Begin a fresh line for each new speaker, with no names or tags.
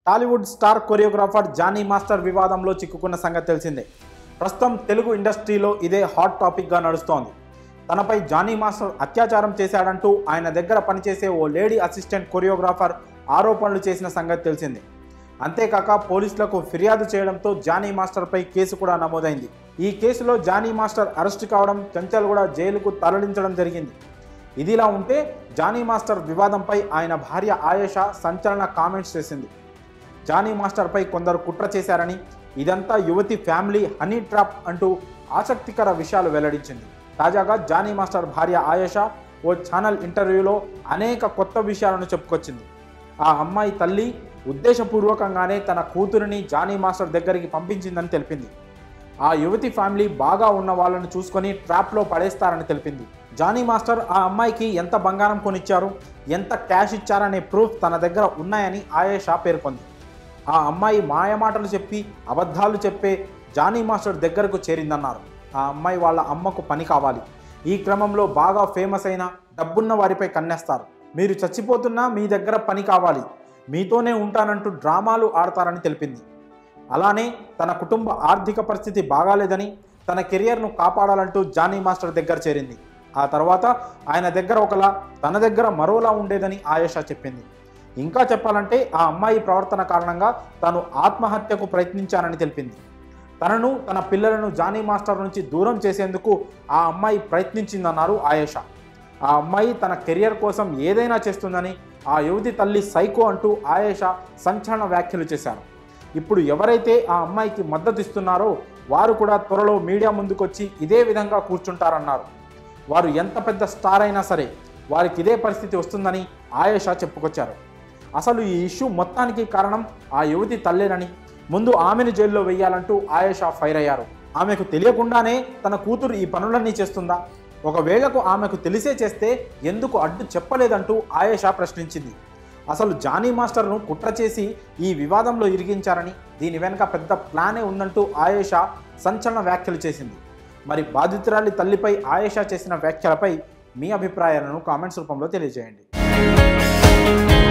Tollywood star choreographer Johnny master వివాదంలో చిక్కుకున్న సంగతి తెలిసిందే ప్రస్తుతం తెలుగు ఇండస్ట్రీలో ఇదే హాట్ టాపిక్గా నడుస్తోంది తనపై జానీ మాస్టర్ అత్యాచారం చేశాడంటూ ఆయన దగ్గర పనిచేసే ఓ లేడీ అసిస్టెంట్ కొరియోగ్రాఫర్ ఆరోపణలు చేసిన సంగతి తెలిసిందే అంతేకాక పోలీసులకు ఫిర్యాదు చేయడంతో జానీ మాస్టర్పై కేసు కూడా నమోదైంది ఈ కేసులో జానీ మాస్టర్ అరెస్టు కావడం చంచల్ కూడా జైలుకు తరలించడం జరిగింది ఇదిలా ఉంటే జానీ మాస్టర్ వివాదంపై ఆయన భార్య ఆయేషా సంచలన కామెంట్స్ చేసింది జానీ మాస్టర్పై కొందరు కుట్ర చేశారని ఇదంతా యువతి ఫ్యామిలీ హనీ ట్రాప్ అంటూ ఆసక్తికర విషయాలు వెల్లడించింది తాజాగా జానీ మాస్టర్ భార్య ఆయేషా ఓ ఛానల్ ఇంటర్వ్యూలో అనేక కొత్త విషయాలను చెప్పుకొచ్చింది ఆ అమ్మాయి తల్లి ఉద్దేశపూర్వకంగానే తన కూతురిని జానీ మాస్టర్ దగ్గరికి పంపించిందని తెలిపింది ఆ యువతి ఫ్యామిలీ బాగా ఉన్న వాళ్ళని చూసుకొని ట్రాప్లో పడేస్తారని తెలిపింది జానీ మాస్టర్ ఆ అమ్మాయికి ఎంత బంగారం కొనిచ్చారు ఎంత క్యాష్ ఇచ్చారనే ప్రూఫ్ తన దగ్గర ఉన్నాయని ఆయేషా పేర్కొంది ఆ అమ్మాయి మాయమాటలు చెప్పి అబద్ధాలు చెప్పే జానీ మాస్టర్ దగ్గరకు చేరిందన్నారు ఆ అమ్మాయి వాళ్ళ అమ్మకు పని కావాలి ఈ క్రమంలో బాగా ఫేమస్ అయిన డబ్బున్న వారిపై కన్నేస్తారు మీరు చచ్చిపోతున్నా మీ దగ్గర పని కావాలి మీతోనే ఉంటానంటూ డ్రామాలు ఆడతారని తెలిపింది అలానే తన కుటుంబ ఆర్థిక పరిస్థితి బాగాలేదని తన కెరియర్ను కాపాడాలంటూ జానీ మాస్టర్ దగ్గర చేరింది ఆ తర్వాత ఆయన దగ్గర ఒకలా తన దగ్గర మరోలా ఉండేదని ఆయేషా చెప్పింది ఇంకా చెప్పాలంటే ఆ అమ్మాయి ప్రవర్తన కారణంగా తాను ఆత్మహత్యకు ప్రయత్నించానని తెలిపింది తనను తన పిల్లలను జానీ మాస్టర్ నుంచి దూరం చేసేందుకు ఆ అమ్మాయి ప్రయత్నించిందన్నారు ఆయేషా ఆ అమ్మాయి తన కెరియర్ కోసం ఏదైనా చేస్తుందని ఆ యువతి తల్లి సైకో అంటూ ఆయేషా సంచలన వ్యాఖ్యలు చేశారు ఇప్పుడు ఎవరైతే ఆ అమ్మాయికి మద్దతు ఇస్తున్నారో వారు కూడా త్వరలో మీడియా ముందుకొచ్చి ఇదే విధంగా కూర్చుంటారన్నారు వారు ఎంత పెద్ద స్టార్ అయినా సరే వారికి ఇదే పరిస్థితి వస్తుందని ఆయేషా చెప్పుకొచ్చారు అసలు ఈ ఇష్యూ మొత్తానికి కారణం ఆ యువతి తల్లేనని ముందు ఆమెను జైల్లో వెయ్యాలంటూ ఆయేషా ఫైర్ అయ్యారు ఆమెకు తెలియకుండానే తన కూతురు ఈ పనులన్నీ చేస్తుందా ఒకవేళకు ఆమెకు తెలిసే చేస్తే ఎందుకు అడ్డు చెప్పలేదంటూ ఆయేషా ప్రశ్నించింది అసలు జానీ మాస్టర్ను కుట్ర చేసి ఈ వివాదంలో ఇరిగించారని దీని వెనుక పెద్ద ప్లానే ఉందంటూ ఆయేషా సంచలన వ్యాఖ్యలు చేసింది మరి బాధితురాలి తల్లిపై ఆయేషా చేసిన వ్యాఖ్యలపై మీ అభిప్రాయాలను కామెంట్స్ రూపంలో తెలియజేయండి